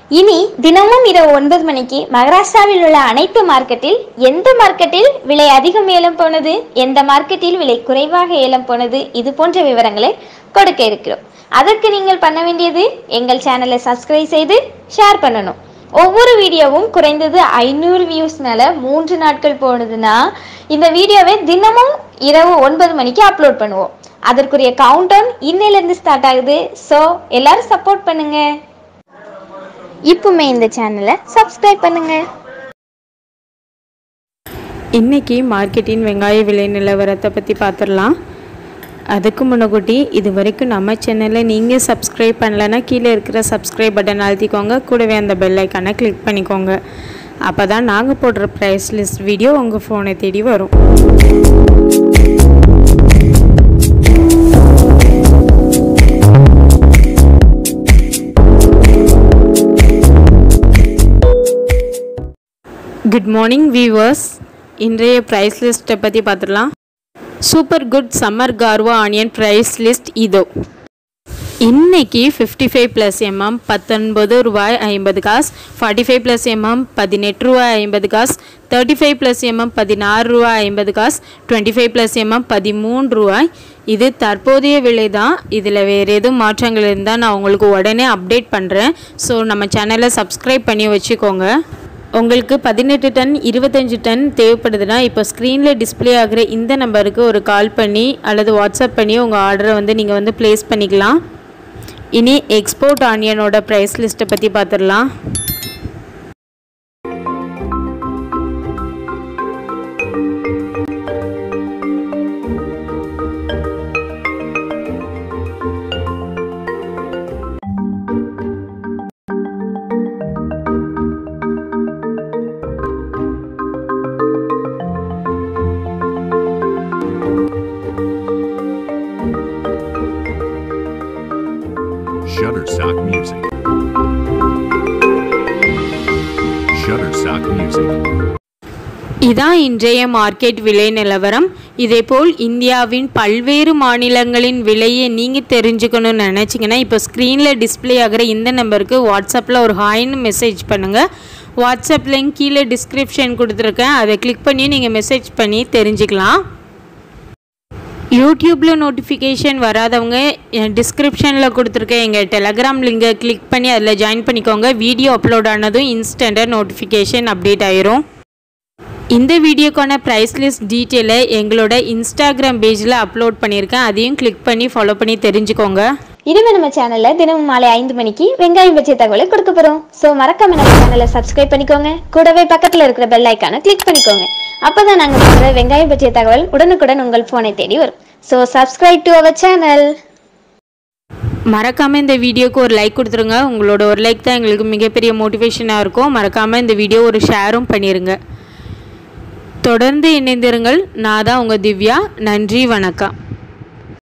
இனி தினமும் இரவு ஒன்பது மணிக்கு மகாராஷ்டிராவில் உள்ள அனைத்து மார்க்கெட்டில் எந்த மார்க்கெட்டில் விலை அதிகம் ஏலம் போனது எந்த மார்க்கெட்டில் விலை குறைவாக ஏலம் போனது இது போன்ற விவரங்களை கொடுக்க இருக்கிறோம் அதற்கு நீங்கள் பண்ண வேண்டியது எங்கள் சேனலை சப்ஸ்கிரைப் செய்து ஷேர் பண்ணணும் ஒவ்வொரு வீடியோவும் குறைந்தது ஐநூறு வியூஸ் மேல மூன்று நாட்கள் போனதுன்னா இந்த வீடியோவை தினமும் இரவு ஒன்பது மணிக்கு அப்லோட் பண்ணுவோம் அதற்குரிய கவுண்ட் டவுன் இன்னையிலேருந்து ஸ்டார்ட் ஆகுது ஸோ எல்லாரும் சப்போர்ட் பண்ணுங்க இப்பவுமே இந்த சேனலை சப்ஸ்கிரைப் பண்ணுங்க இன்னைக்கு மார்க்கெட்டின் வெங்காய விலை நிலவரத்தை பற்றி பார்த்துடலாம் அதுக்கு முன்னக்கூட்டி இது வரைக்கும் நம்ம சேனலில் நீங்கள் சப்ஸ்கிரைப் பண்ணலைன்னா கீழே இருக்கிற சப்ஸ்கிரைப் பட்டன் அழுத்திக்கோங்க கூடவே அந்த பெல் ஐக்கானை கிளிக் பண்ணிக்கோங்க அப்போ தான் நாங்கள் போடுற ப்ரைஸ் லிஸ்ட் வீடியோ உங்கள் ஃபோனை தேடி வரும் குட் மார்னிங் வியூவர்ஸ் இன்றைய ப்ரைஸ் லிஸ்ட்டை பற்றி பார்த்துடலாம் சூப்பர் குட் சம்மர் கார்வா ஆனியன் ப்ரைஸ் லிஸ்ட் இதோ இன்னைக்கு ஃபிஃப்டி ஃபைவ் ப்ளஸ் எம்எம் பத்தொன்பது ரூபாய் ஐம்பது காசு ஃபார்ட்டி ஃபைவ் ப்ளஸ் எம்எம் பதினெட்டு ரூபாய் ஐம்பது காசு தேர்ட்டி ஃபைவ் ப்ளஸ் எம்எம் பதினாறு ரூபாய் ஐம்பது காசு டுவெண்ட்டி ஃபைவ் ப்ளஸ் எம்எம் பதிமூன்று ரூபாய் இது தற்போதைய விலை தான் இதில் வேறு எதுவும் மாற்றங்கள் இருந்தால் நான் உங்களுக்கு உடனே அப்டேட் பண்ணுறேன் ஸோ நம்ம சேனலை சப்ஸ்கிரைப் பண்ணி வச்சுக்கோங்க உங்களுக்கு பதினெட்டு டன் இருபத்தஞ்சு டன் தேவைப்படுதுன்னா இப்போ ஸ்க்ரீனில் டிஸ்ப்ளே ஆகிற இந்த நம்பருக்கு ஒரு கால் பண்ணி அல்லது வாட்ஸ்அப் பண்ணி உங்கள் ஆர்டரை வந்து நீங்கள் வந்து ப்ளேஸ் பண்ணிக்கலாம் இனி எக்ஸ்போர்ட் ஆனியனோட ப்ரைஸ் லிஸ்ட்டை பற்றி பார்த்துடலாம் Shutterstock Music. Shutterstock Music. இதான் இன்றைய மார்க்கெட் விலை நிலவரம் இதேபோல் இந்தியாவின் பல்வேறு மாநிலங்களின் விலையை நீங்கள் தெரிஞ்சுக்கணும்னு நினச்சிங்கன்னா இப்போ ஸ்க்ரீனில் டிஸ்ப்ளே ஆகிற இந்த நம்பருக்கு வாட்ஸ்அப்பில் ஒரு ஹாய்னு மெசேஜ் பண்ணுங்கள் வாட்ஸ்அப் லிங்க் கீழே டிஸ்கிரிப்ஷன் கொடுத்துருக்கேன் அதை கிளிக் பண்ணி நீங்கள் மெசேஜ் பண்ணி தெரிஞ்சுக்கலாம் யூடியூப்பில் நோட்டிஃபிகேஷன் வராதவங்க டிஸ்கிரிப்ஷனில் கொடுத்துருக்க எங்கள் டெலகிராம் லிங்கை கிளிக் பண்ணி அதில் ஜாயின் பண்ணிக்கோங்க வீடியோ அப்லோட் ஆனதும் இன்ஸ்டண்ட்டாக நோட்டிஃபிகேஷன் அப்டேட் ஆயிரும் இந்த வீடியோக்கான ப்ரைஸ் லிஸ்ட் டீட்டெயிலை எங்களோட இன்ஸ்டாகிராம் பேஜில் அப்லோட் பண்ணியிருக்கேன் அதையும் கிளிக் பண்ணி ஃபாலோ பண்ணி தெரிஞ்சுக்கோங்க இனிமே நம்ம சேனல்ல தினமும் மாலை ஐந்து மணிக்கு வெங்காயம் பற்றிய தகவலை கொடுக்க போறோம் ஸோ மறக்காம நம்ம சேனலை சப்ஸ்கிரைப் பண்ணிக்கோங்க கூடவே பக்கத்துல இருக்கிற பெல் ஐக்கானை கிளிக் பண்ணிக்கோங்க அப்பதான் நாங்க போடுற வெங்காயம் பற்றிய தகவல் உடனுக்குடன் உங்கள் போனை தேடி வரும் so subscribe to our channel மறக்காமல் இந்த வீடியோக்கு ஒரு லைக் கொடுத்துருங்க உங்களோட ஒரு லைக் தான் எங்களுக்கு மிகப்பெரிய மோட்டிவேஷனாக இருக்கும் மறக்காமல் இந்த வீடியோ ஒரு ஷேரும் பண்ணிடுங்க தொடர்ந்து இணைந்திருங்கள் நான் தான் உங்கள் திவ்யா நன்றி வணக்கம்